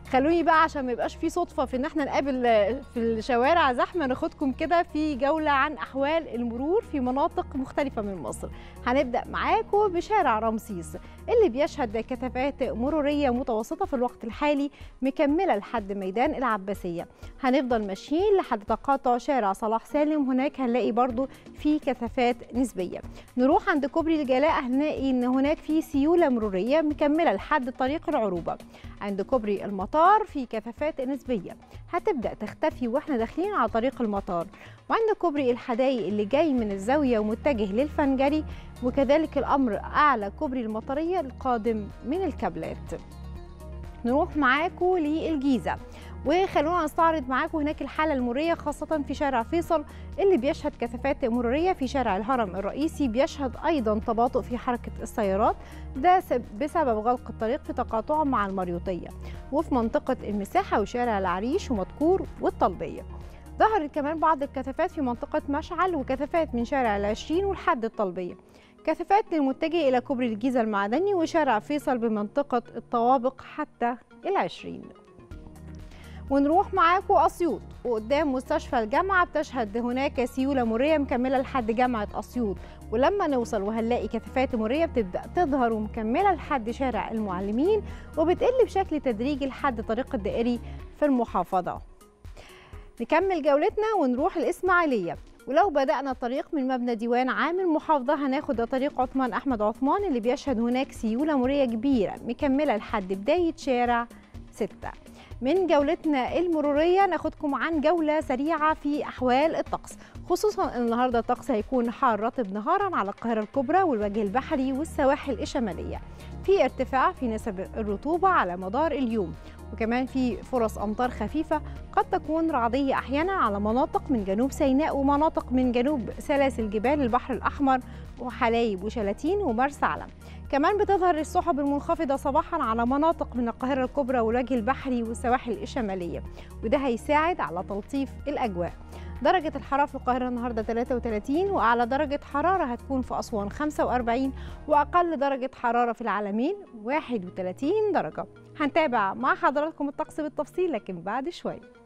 خلوني بقى عشان ما يبقاش في صدفه في ان احنا نقابل في الشوارع زحمه ناخدكم كده في جوله عن احوال المرور في مناطق مختلفه من مصر هنبدا معاكم بشارع رمسيس اللي بيشهد كثافات مروريه متوسطه في الوقت الحالي مكمله لحد ميدان العباسيه هنفضل ماشيين لحد تقاطع شارع صلاح سالم هناك هنلاقي برضو في كثافات نسبيه نروح عند كوبري الجلاء هنلاقي ان هناك في سيوله مروريه مكمله لحد طريق العروبه عند كوبري المطار في كثافات نسبيه هتبدا تختفي واحنا داخلين على طريق المطار وعند كوبري الحدايق اللي جاي من الزاويه ومتجه للفنجري وكذلك الامر اعلى كوبري المطريه القادم من الكابلات نروح معاكم للجيزه وخلونا نستعرض معاكم هناك الحاله المروريه خاصه في شارع فيصل اللي بيشهد كثافات مروريه في شارع الهرم الرئيسي بيشهد ايضا تباطؤ في حركه السيارات ده بسبب غلق الطريق في تقاطعه مع المريوطيه وفي منطقه المساحه وشارع العريش ومدكور والطلبيه ظهرت كمان بعض الكثافات في منطقة مشعل وكثافات من شارع العشرين والحد الطلبية كثافات للمتجه إلى كوبري الجيزة المعدني وشارع فيصل بمنطقة الطوابق حتى العشرين ونروح معاكم أسيوط وقدام مستشفى الجامعة بتشهد هناك سيولة مرية مكملة لحد جامعة أسيوط ولما نوصل وهنلاقي كثافات مرية بتبدأ تظهر ومكملة لحد شارع المعلمين وبتقل بشكل تدريجي لحد طريق الدائري في المحافظة نكمل جولتنا ونروح الإسماعيلية ولو بدأنا الطريق من مبنى ديوان عام المحافظة هناخد طريق عثمان أحمد عثمان اللي بيشهد هناك سيولة مرية كبيرة مكملة لحد بداية شارع 6 من جولتنا المرورية ناخدكم عن جولة سريعة في أحوال الطقس خصوصا ان النهارده الطقس هيكون حار رطب نهارا على القاهرة الكبرى والوجه البحري والسواحل الشمالية في ارتفاع في نسب الرطوبة على مدار اليوم وكمان في فرص أمطار خفيفة قد تكون رعدية أحيانا على مناطق من جنوب سيناء ومناطق من جنوب سلاسل جبال البحر الأحمر وحلايب وشلاتين ومرسى علم كمان بتظهر السحب المنخفضة صباحا على مناطق من القاهرة الكبرى والوجه البحري والسواحل الشمالية وده هيساعد على تلطيف الأجواء درجة الحرارة في القاهرة النهاردة 33 وأعلى درجة حرارة هتكون في أسوان 45 وأقل درجة حرارة في العالمين 31 درجة هنتابع مع حضراتكم الطقس بالتفصيل لكن بعد شوية